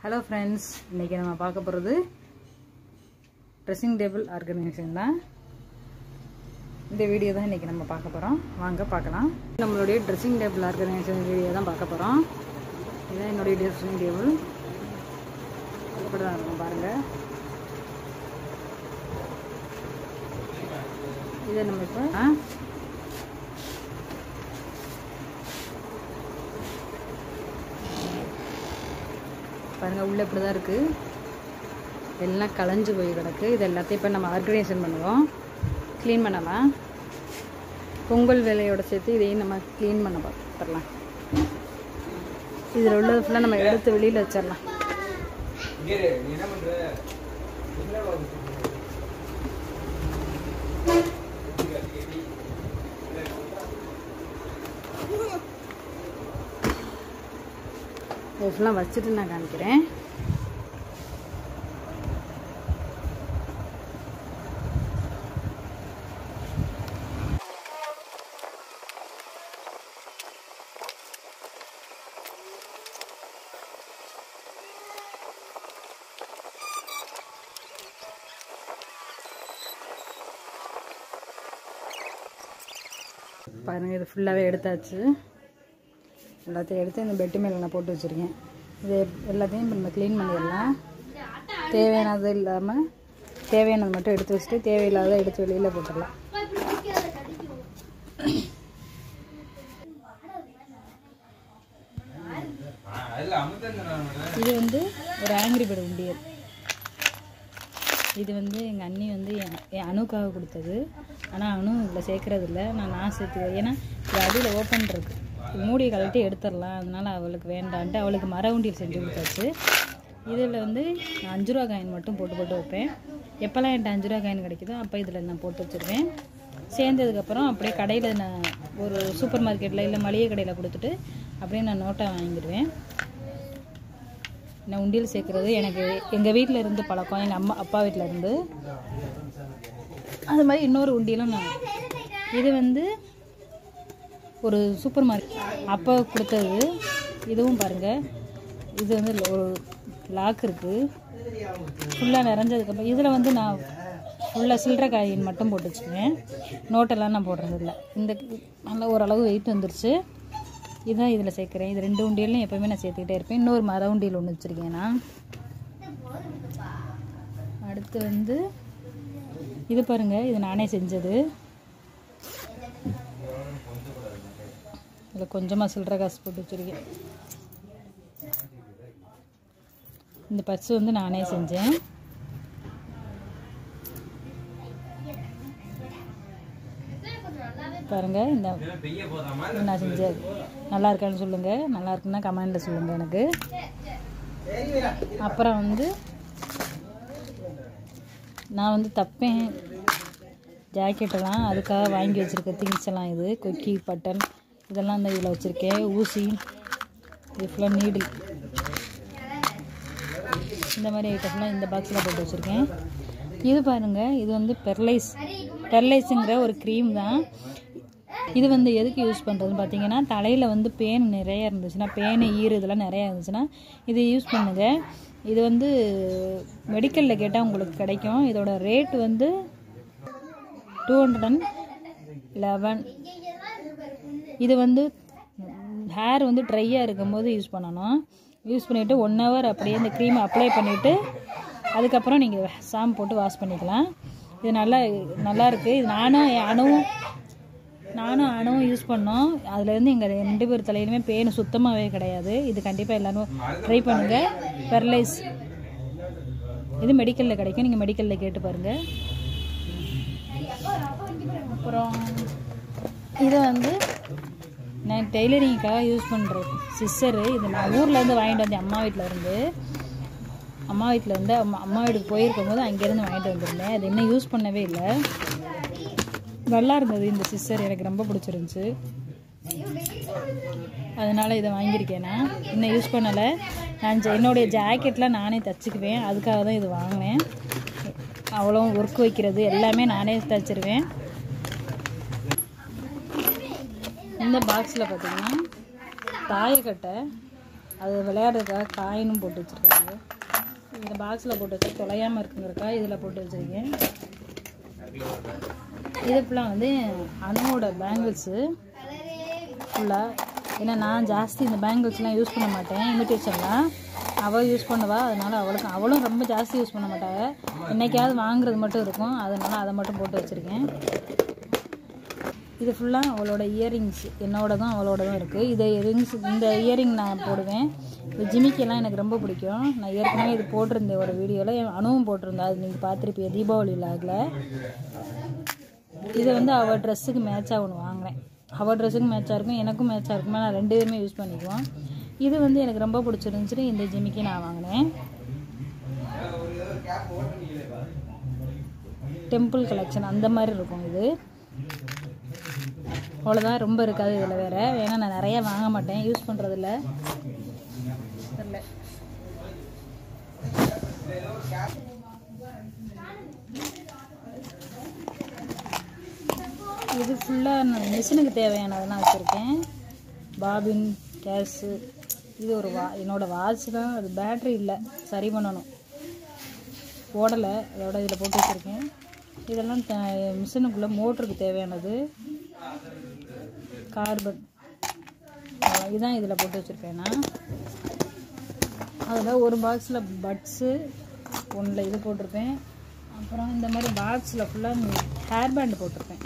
hello friends இன்றைக்கி நம்ம பார்க்க போகிறது ட்ரெஸ்ஸிங் டேபிள் ஆர்கனைசேஷன் தான் இந்த வீடியோ தான் இன்றைக்கி நம்ம பார்க்க போகிறோம் வாங்க பார்க்கலாம் நம்மளுடைய ட்ரெஸ்ஸிங் டேபிள் ஆர்கனைசேஷன் வீடியோ தான் பார்க்க போகிறோம் இதுதான் என்னுடைய ட்ரெஸ்ஸிங் டேபிள் இப்படி தான் இருக்கும் பாருங்கள் இதை நம்ம இப்போ ஆ பாருங்கள் உள்ளே இப்படி தான் இருக்குது எல்லாம் களைஞ்சு போய் கிடக்கு இது எல்லாத்தையும் இப்போ நம்ம ஆர்கனைசேஷன் பண்ணுவோம் க்ளீன் பண்ணலாம் பொங்கல் வேலையோட சேர்த்து இதையும் நம்ம க்ளீன் பண்ண பார்த்துடலாம் இதில் உள்ளது ஃபுல்லாக நம்ம எடுத்து வெளியில் வச்சிடலாம் இது ஃபுல்லாக வச்சுட்டு நான் காமிக்கிறேன் பாருங்கள் இது ஃபுல்லாகவே எடுத்தாச்சு எல்லாத்தையும் எடுத்து இந்த பெட்டு மேலே நான் போட்டு வச்சுருக்கேன் இது எல்லாத்தையும் இப்போ நம்ம க்ளீன் பண்ணிடலாம் தேவையானது இல்லாமல் தேவையானது மட்டும் எடுத்து வச்சுட்டு தேவையில்லாத எடுத்து வெளியில் போட்டுடலாம் இது வந்து ஒரு ஆங்கிரி பேர்டு உண்டியல் இது வந்து எங்கள் அண்ணி வந்து என் என் அணுக்காக கொடுத்தது ஆனால் அணு இதில் சேர்க்கறது இல்லை நான் நான் சேர்த்துக்கிறேன் ஏன்னா இது அடியில் ஓப்பன் இருக்கு மூடியை கழட்டி எடுத்துடலாம் அதனால அவளுக்கு வேண்டான்ட்டு அவளுக்கு மர உண்டியல் செஞ்சு கொடுத்தாச்சு இதில் வந்து நான் அஞ்சு ரூபா காயின் மட்டும் போட்டு போட்டு வைப்பேன் எப்போல்லாம் என்கிட்ட அஞ்சு ரூபா காயின் கிடைக்குதோ அப்போ இதில் நான் போட்டு வச்சுருவேன் சேர்ந்ததுக்கப்புறம் அப்படியே கடையில் நான் ஒரு சூப்பர் மார்க்கெட்டில் இல்லை மளிகை கடையில் கொடுத்துட்டு அப்படியே நான் நோட்டை வாங்கிடுவேன் நான் உண்டியல் சேர்க்குறது எனக்கு எங்கள் வீட்டில் இருந்து பழக்கம் எங்கள் அம்மா அப்பா வீட்டில் இருந்து அது மாதிரி இன்னொரு உண்டியலும் நான் இது வந்து ஒரு சூப்பர் மார்க்கெட் அப்பா கொடுத்தது இதுவும் பாருங்கள் இது வந்து ஒரு லாக் இருக்குது ஃபுல்லாக நிறைஞ்சதுக்கப்புறம் இதில் வந்து நான் ஃபுல்லாக சில்லற காயின் மட்டும் போட்டு வச்சுக்குவேன் நோட்டெல்லாம் நான் போடுறது இல்லை இந்த நல்ல ஓரளவு வெயிட் வந்துருச்சு இதுதான் இதில் சேர்க்குறேன் இது ரெண்டு உண்டியலும் எப்போவுமே நான் சேர்த்துக்கிட்டே இருப்பேன் இன்னொரு மர உண்டியல் ஒன்று வச்சுருக்கேன் நான் அடுத்து வந்து இது பாருங்கள் இது நானே செஞ்சது இதில் கொஞ்சமாக சில்லற காசு போட்டு வச்சுருக்கேன் இந்த பர்ஸ் வந்து நானே செஞ்சேன் பாருங்க இந்த இது நான் செஞ்சது நல்லா இருக்கான்னு சொல்லுங்கள் நல்லா இருக்குன்னா கமெண்டில் சொல்லுங்கள் எனக்கு அப்புறம் வந்து நான் வந்து தப்பேன் ஜாக்கெட்டெல்லாம் அதுக்காக வாங்கி வச்சுருக்க திங்ஸ் எல்லாம் இது கொக்கி பட்டன் இதெல்லாம் இந்த இதில் வச்சுருக்கேன் ஊசி இது ஃபுல்லாக நீடில் இந்த மாதிரி ஐட்டம்லாம் இந்த பாக்ஸில் போட்டு வச்சுருக்கேன் இது பாருங்கள் இது வந்து பெர்லைஸ் பெர்லைஸுங்கிற ஒரு க்ரீம் தான் இது வந்து எதுக்கு யூஸ் பண்ணுறதுன்னு பார்த்தீங்கன்னா தலையில் வந்து பேன் நிறைய இருந்துச்சுன்னா பேனு ஈறு இதெல்லாம் நிறையா இருந்துச்சுன்னா இது யூஸ் பண்ணுங்க இது வந்து மெடிக்கலில் கேட்டால் உங்களுக்கு கிடைக்கும் இதோட ரேட் வந்து டூ ஹண்ட்ரட் அண்ட் லெவன் இது வந்து ஹேர் வந்து ட்ரையாக இருக்கும்போது யூஸ் பண்ணணும் யூஸ் பண்ணிவிட்டு ஒன் ஹவர் அப்படியே இந்த க்ரீமை அப்ளை பண்ணிவிட்டு அதுக்கப்புறம் நீங்கள் ஷாம்பு போட்டு வாஷ் பண்ணிக்கலாம் இது நல்லா நல்லா இருக்குது இது நானும் என் அணுவும் நானும் அணுவும் யூஸ் பண்ணோம் அதுலேருந்து எங்கள் ரெண்டு பேர் தலையிலுமே பேன் சுத்தமாகவே கிடையாது இது கண்டிப்பாக எல்லோரும் ட்ரை பண்ணுங்கள் பெர்லைஸ் இது மெடிக்கலில் கிடைக்கும் நீங்கள் மெடிக்கலில் கேட்டு பாருங்கள் அப்புறம் இது வந்து நான் டெய்லரிங்க்காக யூஸ் பண்ணுறது சிஸ்டரு இது நான் ஊர்லேருந்து வாங்கிட்டு வந்தேன் அம்மா வீட்டில் இருந்து அம்மா வீட்டில் இருந்து அம்மா அம்மா வீட்டுக்கு போயிருக்கும் போது அங்கேருந்து வாங்கிட்டு வந்திருந்தேன் அது இன்னும் யூஸ் பண்ணவே இல்லை நல்லா இருந்தது இந்த சிஸ்டர் எனக்கு ரொம்ப பிடிச்சிருந்துச்சு அதனால் இதை வாங்கியிருக்கேன் நான் இன்னும் யூஸ் பண்ணலை நான் ஜ- என்னுடைய ஜாக்கெட்லாம் நானே தச்சுக்குவேன் அதுக்காக தான் இது வாங்கினேன் அவ்வளோ ஒர்க் வைக்கிறது எல்லாமே நானே தச்சிருவேன் இந்த பாக்ஸில் பார்த்தீங்கன்னா தாயக்கட்டை அது விளையாடுறதுக்காக காயினும் போட்டு வச்சுருக்காங்க இந்த பாக்ஸில் போட்டு வச்சு தொலையாமல் இருக்குங்கிறக்கா இதில் போட்டு வச்சுருக்கேன் இது ஃபுல்லாக வந்து அனுவோட பேங்கிள்ஸு ஃபுல்லாக ஏன்னா நான் ஜாஸ்தி இந்த பேங்கிள்ஸ்லாம் யூஸ் பண்ண மாட்டேன் இமிட்டேஷன்லாம் அவள் யூஸ் பண்ணுவா அதனால் அவளுக்கு அவளும் ரொம்ப ஜாஸ்தி யூஸ் பண்ண மாட்டாங்க என்னைக்காவது வாங்குறது மட்டும் இருக்கும் அதனால் அதை மட்டும் போட்டு வச்சுருக்கேன் இது ஃபுல்லாக அவளோட இயரிங்ஸ் என்னோடதும் அவளோடதும் இருக்குது இதை ரிங்ஸ் இந்த இயரிங் நான் போடுவேன் இந்த ஜிமிக்கெல்லாம் எனக்கு ரொம்ப பிடிக்கும் நான் ஏற்கனவே இது போட்டிருந்தேன் ஒரு வீடியோவில் அணுவும் போட்டிருந்தேன் அது நீங்கள் பார்த்துருப்பீங்க தீபாவளி லாகில் இதை வந்து அவள் ட்ரெஸ்ஸுக்கு மேட்சாக ஒன்று வாங்கினேன் அவள் ட்ரெஸ்ஸுக்கு மேட்சாக இருக்கும் எனக்கும் மேட்சாக இருக்குமா நான் ரெண்டு பேருமே யூஸ் பண்ணிக்குவோம் இது வந்து எனக்கு ரொம்ப பிடிச்சிருந்துச்சுன்னு இந்த ஜிமிக்கி நான் வாங்கினேன் டெம்பிள் கலெக்ஷன் அந்த மாதிரி இருக்கும் இது அவ்வளோதான் ரொம்ப இருக்காது இதில் வேறு ஏன்னா நான் நிறைய வாங்க மாட்டேன் யூஸ் பண்ணுறதில்ல தெரில இது ஃபுல்லாக நான் மிஷினுக்கு தேவையானதெல்லாம் வச்சுருக்கேன் பாபின் கேஸு இது ஒரு வா என்னோடய வாட்ச் தான் அது பேட்ரி இல்லை சரி பண்ணணும் ஓடலை அதோட இதில் போட்டு வச்சுருக்கேன் இதெல்லாம் த மிஷினுக்குள்ளே மோட்டருக்கு தேவையானது கார்பன் இதுதான் இதில் போட்டு வச்சுருக்கேன் நான் அதில் ஒரு பாக்ஸில் பட்ஸு ஒன்றில் இது போட்டிருப்பேன் அப்புறம் இந்த மாதிரி பாக்ஸில் ஃபுல்லாக ஹேர் பேண்டு போட்டிருப்பேன்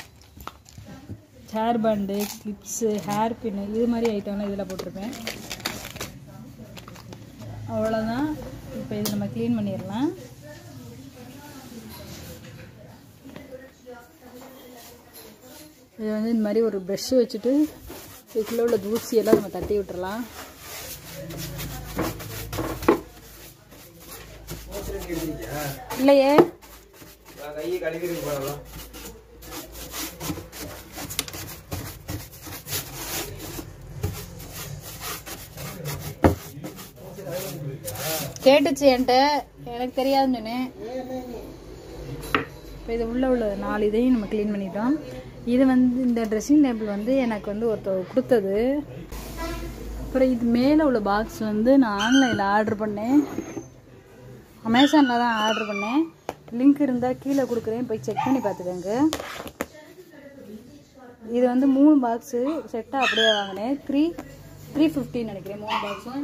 hair band clips hair pin இது மாதிரி ஐட்டம்லாம் இதில் போட்டிருப்பேன் அவ்வளோதான் இப்போ இது நம்ம க்ளீன் பண்ணிடலாம் இது வந்து இந்த மாதிரி ஒரு ப்ரெஷ்ஷு வச்சுட்டு இதுக்குள்ளே உள்ள தூசியெல்லாம் நம்ம தட்டி விட்டுறலாம் இல்லையே கையை கழுவிட்டு போகலாம் கேட்டுச்சு என்கிட்ட எனக்கு தெரியாதுன்னு சொன்னேன் இப்போ இது உள்ள உள்ள நாலு இதையும் நம்ம க்ளீன் பண்ணிட்டோம் இது வந்து இந்த ட்ரெஸ்ஸிங் டேபிள் வந்து எனக்கு வந்து ஒருத்தர் கொடுத்தது அப்புறம் இது மேலே உள்ள பாக்ஸ் வந்து நான் ஆன்லைனில் ஆர்டர் பண்ணேன் அமேசானில் தான் ஆர்டர் பண்ணேன் லிங்க் இருந்தால் கீழே கொடுக்குறேன் போய் செக் பண்ணி பார்த்துக்கோங்க இது வந்து மூணு பாக்ஸு செட்டாக அப்படியே வாங்கினேன் த்ரீ த்ரீ ஃபிஃப்டின்னு நினைக்கிறேன் மூணு பாக்ஸும்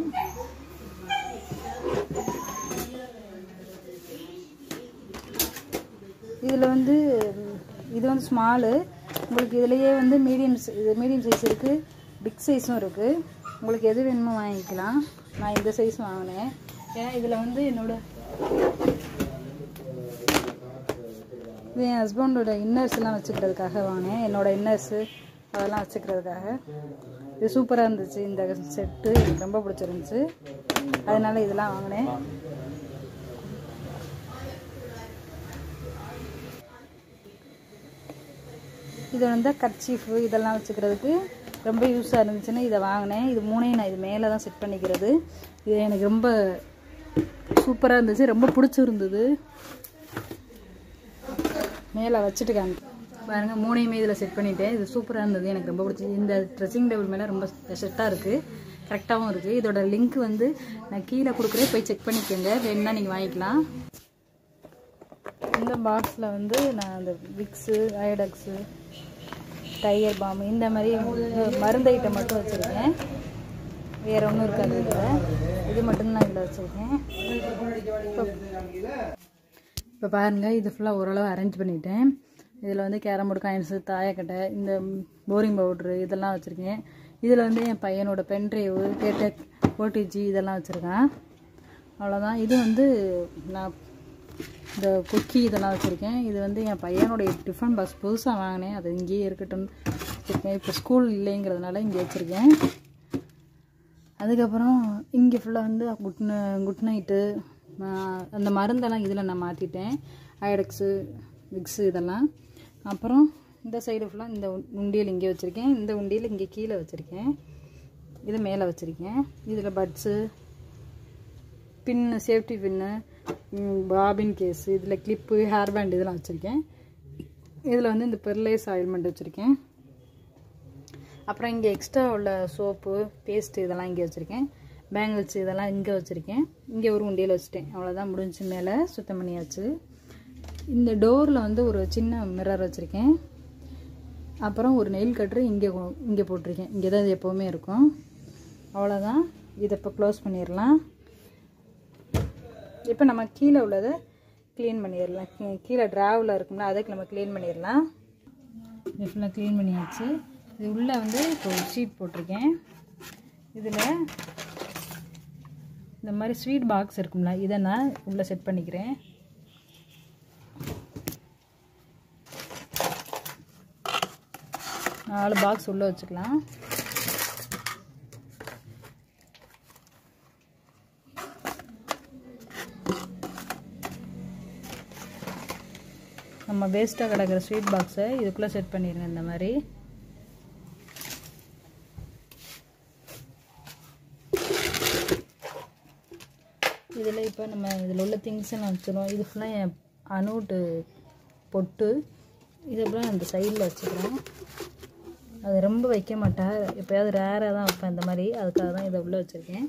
இதில் வந்து ம், இது வந்து ஸ்மாலு உங்களுக்கு இதுலேயே வந்து மீடியம் இது மீடியம் சைஸ் இருக்குது பிக் சைஸும் இருக்குது உங்களுக்கு எது வேணுமோ வாங்கிக்கலாம் நான் இந்த சைஸ் வாங்கினேன் ஏன்னா இதில் வந்து என்னோட இது என் ஹஸ்பண்டோட இன்னர்ஸ்லாம் வச்சுக்கிறதுக்காக வாங்கினேன் என்னோட இன்னர்ஸு அதெல்லாம் வச்சுக்கிறதுக்காக இது சூப்பராக இருந்துச்சு இந்த செட்டு எனக்கு ரொம்ப பிடிச்சிருந்துச்சு அதனால இதெல்லாம் வாங்கினேன் இது வந்து கர்ச்சீஃபு இதெல்லாம் வச்சுக்கிறதுக்கு ரொம்ப யூஸாக இருந்துச்சுன்னு இதை வாங்கினேன் இது மூணையும் நான் இது மேலே தான் செட் பண்ணிக்கிறது இது எனக்கு ரொம்ப சூப்பராக இருந்துச்சு ரொம்ப பிடிச்சிருந்தது மேலே வச்சுட்டு காமி பாருங்க மூணையுமே இதில் செட் பண்ணிட்டேன் இது சூப்பராக இருந்தது எனக்கு ரொம்ப பிடிச்சி இந்த ட்ரெஸ்ஸிங் டேபிள் மேலே ரொம்ப செட்டாக இருக்குது கரெக்டாகவும் இருக்குது இதோட லிங்க் வந்து நான் கீழே கொடுக்குறேன் போய் செக் பண்ணிக்கோங்க வேணும்னா நீங்கள் வாங்கிக்கலாம் இந்த பாக்ஸில் வந்து நான் அந்த விக்ஸு ஐடக்ஸு டைகர் பாம் இந்த மாதிரி மருந்து ஐட்டம் மட்டும் வச்சுருக்கேன் வேறு ஒன்றும் இருக்காது இதில் இது மட்டும்தான் இதில் வச்சுருக்கேன் இப்போ இப்போ பாருங்கள் இது ஃபுல்லாக ஓரளவு அரேஞ்ச் பண்ணிட்டேன் இதில் வந்து கேரம் போர்டு காயின்ஸு தாயக்கட்டை இந்த போரிங் பவுட்ரு இதெல்லாம் வச்சுருக்கேன் இதில் வந்து என் பையனோட பென் ட்ரைவு கேட்டக் ஓடிஜி இதெல்லாம் வச்சுருக்கேன் அவ்வளோதான் இது வந்து நான் இந்த குக்கி இதெல்லாம் வச்சுருக்கேன் இது வந்து என் பையனுடைய டிஃபன் பாக்ஸ் புதுசாக வாங்கினேன் அது இங்கேயே இருக்கட்டும்னு வச்சுருக்கேன் இப்போ ஸ்கூல் இல்லைங்கிறதுனால இங்கே வச்சுருக்கேன் அதுக்கப்புறம் இங்கே ஃபுல்லாக வந்து குட் குட் நைட்டு அந்த மருந்தெல்லாம் இதில் நான் மாற்றிட்டேன் ஐடக்ஸு விக்ஸு இதெல்லாம் அப்புறம் இந்த சைடு ஃபுல்லாக இந்த உ- உண்டியல் இங்கே வச்சுருக்கேன் இந்த உண்டியல் இங்கே கீழே வச்சுருக்கேன் இது மேலே வச்சுருக்கேன் இதில் buds pin safety pin bobbin case இதில் கிளிப்பு ஹேர் பேண்ட் இதெல்லாம் வச்சுருக்கேன் இதில் வந்து இந்த பெர்லேஸ் ஆயில்மெண்ட் வச்சுருக்கேன் அப்புறம் இங்கே எக்ஸ்ட்ரா உள்ள சோப்பு பேஸ்ட்டு இதெல்லாம் இங்கே வச்சுருக்கேன் பேங்கிள்ஸ் இதெல்லாம் இங்கே வச்சுருக்கேன் இங்கே ஒரு உண்டியல் வச்சுட்டேன் அவ்வளோதான் முடிஞ்சு மேலே சுத்தம் பண்ணியாச்சு இந்த டோரில் வந்து ஒரு சின்ன மிரர் வச்சுருக்கேன் அப்புறம் ஒரு நெயில் கட்டர் இங்கே கொ- இங்கே போட்டிருக்கேன் இங்கே தான் இது எப்போவுமே இருக்கும் அவ்வளோதான் இதை இப்போ க்ளோஸ் பண்ணிடலாம் இப்போ நம்ம கீழே உள்ளதை க்ளீன் பண்ணிடலாம் கீ- கீழே ட்ராவில் இருக்கும்ல அதுக்கு நம்ம க்ளீன் பண்ணிடலாம் இது ஃபுல்லாக க்ளீன் பண்ணியாச்சு இது உள்ளே வந்து இப்போ ஒரு ஷீட் போட்டிருக்கேன் இதில் இந்த மாதிரி ஸ்வீட் பாக்ஸ் இருக்கும்ல இதை நான் உள்ளே செட் பண்ணிக்கிறேன் நாலு பாக்ஸ் உள்ளே வச்சுக்கலாம் நம்ம வேஸ்ட்டாக கிடக்கிற ஸ்வீட் பாக்ஸை இதுக்குள்ளே செட் பண்ணிடுங்க இந்த மாதிரி இதில் இப்போ நம்ம இதில் உள்ள திங்ஸ் எல்லாம் வச்சுருவோம் இது ஃபுல்லாக என் அணுட்டு பொட்டு இது அப்புறம் அந்த சைடில் வச்சுக்கிறோம் அது ரொம்ப வைக்க மாட்டேன் எப்போயாவது ரேராக தான் வைப்பேன் இந்த மாதிரி அதுக்காக தான் இதை உள்ளே வச்சுருக்கேன்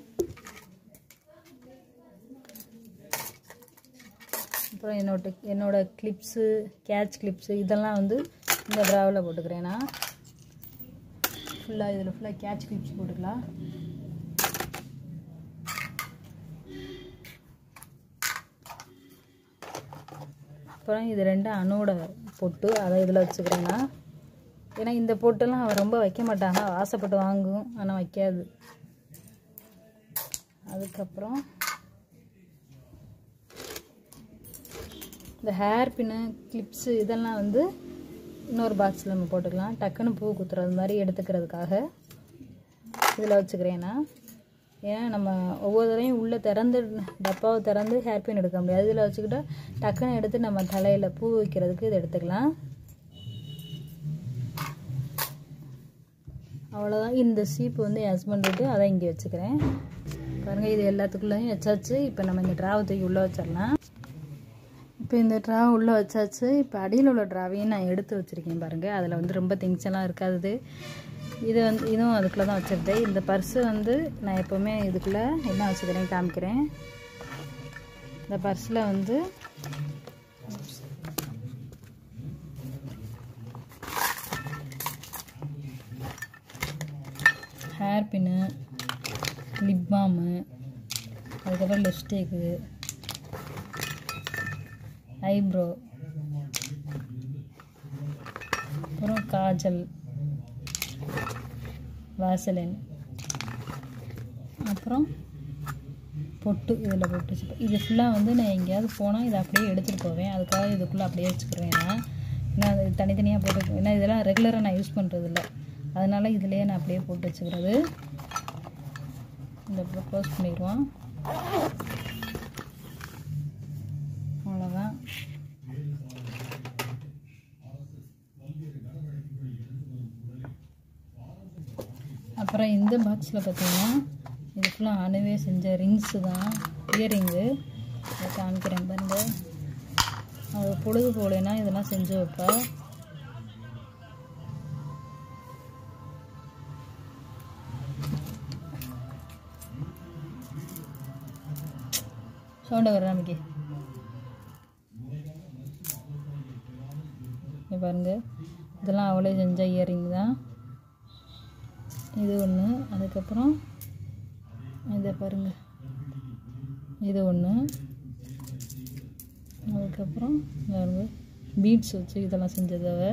அப்புறம் என்னோட என்னோட கிளிப்ஸு கேட்ச் கிளிப்ஸு இதெல்லாம் வந்து இந்த ட்ராவில் போட்டுக்கிறேன் நான் ஃபுல்லாக இதில் ஃபுல்லாக கேட்ச் கிளிப்ஸ் போட்டுக்கலாம் அப்புறம் இது ரெண்டும் அணுவோட பொட்டு அதை இதில் வச்சுக்கிறேன் நான் ஏன்னா இந்த பொட்டெல்லாம் அவன் ரொம்ப வைக்க மாட்டாங்க ஆசைப்பட்டு வாங்கும் ஆனால் வைக்காது அதுக்கப்புறம் இந்த ஹேர் பின்னு கிளிப்ஸு இதெல்லாம் வந்து இன்னொரு பாக்ஸில் நம்ம போட்டுக்கலாம் டக்குன்னு பூ குத்துறது மாதிரி எடுத்துக்கிறதுக்காக இதில் வச்சுக்கிறேன் நான் ஏன்னா நம்ம ஒவ்வொரு தடவையும் உள்ளே திறந்து டப்பாவை திறந்து ஹேர் பின் எடுக்க முடியாது இதில் வச்சுக்கிட்டா டக்குன்னு எடுத்து நம்ம தலையில் பூ வைக்கிறதுக்கு இதை எடுத்துக்கலாம் அவ்வளோதான் இந்த சீப்பு வந்து என் ஹஸ்பண்ட் விட்டு அதை இங்கே வச்சுக்கிறேன் பாருங்கள் இது எல்லாத்துக்குள்ளேயும் வச்சாச்சு இப்போ நம்ம இந்த ட்ராவை தூக்கி உள்ளே வச்சிடலாம் இப்போ இந்த ட்ரா உள்ளே வச்சாச்சு இப்போ அடியில் உள்ள ட்ராவையும் நான் எடுத்து வச்சுருக்கேன் பாருங்கள் அதில் வந்து ரொம்ப திங்ஸ் எல்லாம் இருக்காது இது வந்து இதுவும் அதுக்குள்ளே தான் வச்சுருந்தேன் இந்த பர்ஸு வந்து நான் எப்போவுமே இதுக்குள்ளே என்ன வச்சுக்கிறேன் காமிக்கிறேன் இந்த பர்ஸில் வந்து ஹேர் பின்னு லிப் பாமு அதுக்கப்புறம் லிப்ஸ்டிக்கு ஐப்ரோ அப்புறம் காஜல் வாசலின் அப்புறம் பொட்டு இதில் பொட்டு வச்சுப்பேன் இது ஃபுல்லாக வந்து நான் எங்கேயாவது போனால் இதை அப்படியே எடுத்துகிட்டு போவேன் அதுக்காக இதுக்குள்ளே அப்படியே வச்சுக்கிருவேன் நான் ஏன்னா அது தனித்தனியாக போட்டு ஏன்னா இதெல்லாம் ரெகுலராக நான் யூஸ் பண்ணுறது இல்லை அதனால் இதுலேயே நான் அப்படியே போட்டு வச்சுக்கிறது இந்த க்ளோஸ் பண்ணிடுவோம் அவ்வளோதான் அப்புறம் இந்த பாக்ஸில் பார்த்தீங்கன்னா இது ஃபுல்லாக அணுவே செஞ்ச ரிங்ஸு தான் இயரிங்கு அதை காமிக்கிறேன் பாருங்க அது பொழுது போகலைன்னா இதெல்லாம் செஞ்சு வைப்பேன் சவுண்டை வர நமக்கு இங்க பாருங்க இதெல்லாம் அவளே செஞ்ச இயரிங் தான் இது ஒன்று அதுக்கப்புறம் இதை பாருங்க இது ஒன்று அதுக்கப்புறம் இங்க பாருங்க பீட்ஸ் வச்சு இதெல்லாம் செஞ்சது அவ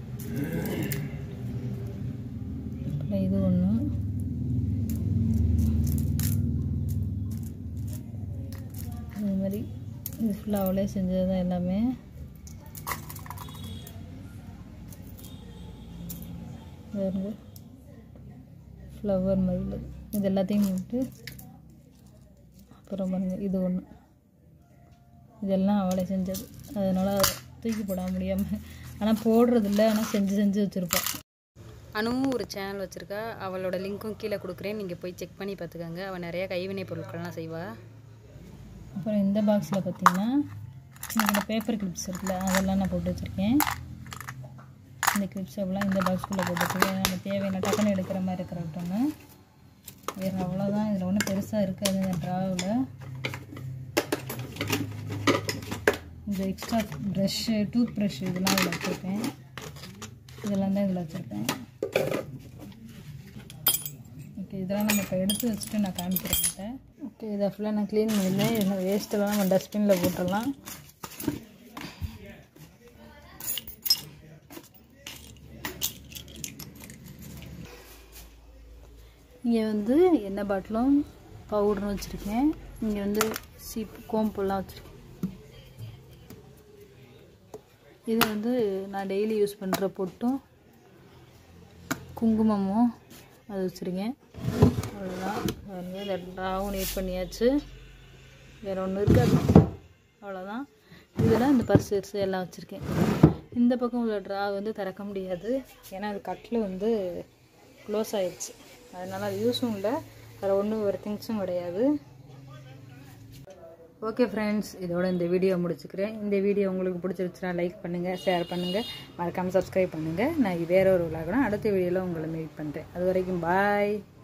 அப்புறம் இது ஒன்று இது மாதிரி இது ஃபுல்லாக அவளே செஞ்சது தான் எல்லாமே பாருங்க ஃப்ளவர் மயில் இது எல்லாத்தையும் விட்டு அப்புறம் பாருங்க இது ஒன்று இதெல்லாம் அவளே செஞ்சது அதனால் அதை தூக்கி போட முடியாமல் ஆனால் போடுறது இல்லை ஆனால் செஞ்சு செஞ்சு வச்சுருப்பாள் அனுவும் ஒரு சேனல் வச்சுருக்கா அவளோட லிங்க்கும் கீழே கொடுக்குறேன் நீங்கள் போய் செக் பண்ணி பார்த்துக்கோங்க அவள் நிறைய கைவினை பொருட்கள்லாம் செய்வாள் அப்புறம் இந்த பாக்ஸில் பார்த்தீங்கன்னா இந்த பேப்பர் கிளிப்ஸ் இருக்குல்ல அதெல்லாம் நான் போட்டு வச்சுருக்கேன் இந்த கிளிப்ஸ் எல்லாம் இந்த பாக்ஸ்குள்ளே போட்டு வச்சுருக்கேன் நம்ம தேவையான டக்குன்னு எடுக்கிற மாதிரி இருக்கிற ஒன்று வேறு அவ்வளோதான் இதில் ஒன்றும் பெருசாக இருக்காது இந்த ட்ராவில் இந்த எக்ஸ்ட்ரா ப்ரஷ்ஷு டூத் ப்ரஷ் இதெல்லாம் இதில் வச்சுருப்பேன் இதெல்லாம் தான் இதில் வச்சுருப்பேன் ஓகே இதெல்லாம் நம்ம இப்போ எடுத்து வச்சுட்டு நான் காமிக்கிறேன் கிட்ட ஓகே இதை ஃபுல்லாக நான் க்ளீன் பண்ணியிருந்தேன் இதில் வேஸ்ட்டெல்லாம் நம்ம டஸ்ட்பினில் போட்டுடலாம் இங்கே வந்து எண்ணெய் பாட்டிலும் பவுடரும் வச்சுருக்கேன் இங்கே வந்து சீப்பு கோம்புலாம் வச்சுருக்கேன் இது வந்து நான் டெய்லி யூஸ் பண்ணுற பொட்டும் குங்குமமும் அது வச்சுருக்கேன் அவ்வளோதான் பாருங்க இதை ட்ராவும் நீட் பண்ணியாச்சு வேறு ஒன்றும் இருக்காது அவ்வளோதான் இதில் இந்த பர்ஸ் வரிசை எல்லாம் வச்சுருக்கேன் இந்த பக்கம் உள்ள ட்ரா வந்து திறக்க முடியாது ஏன்னா அது கட்டில் வந்து க்ளோஸ் ஆயிடுச்சு அதனால் அது யூஸும் இல்லை வேறு ஒன்றும் ஒரு திங்ஸும் கிடையாது ஓகே ஃப்ரெண்ட்ஸ் இதோட இந்த வீடியோ முடிச்சுக்கிறேன் இந்த வீடியோ உங்களுக்கு பிடிச்சிருச்சுன்னா லைக் பண்ணுங்கள் ஷேர் பண்ணுங்கள் மறக்காமல் சப்ஸ்கிரைப் பண்ணுங்கள் நான் வேற ஒரு விழாக்கூட அடுத்த வீடியோவில் உங்களை மீட் பண்ணுறேன் அது வரைக்கும் பாய்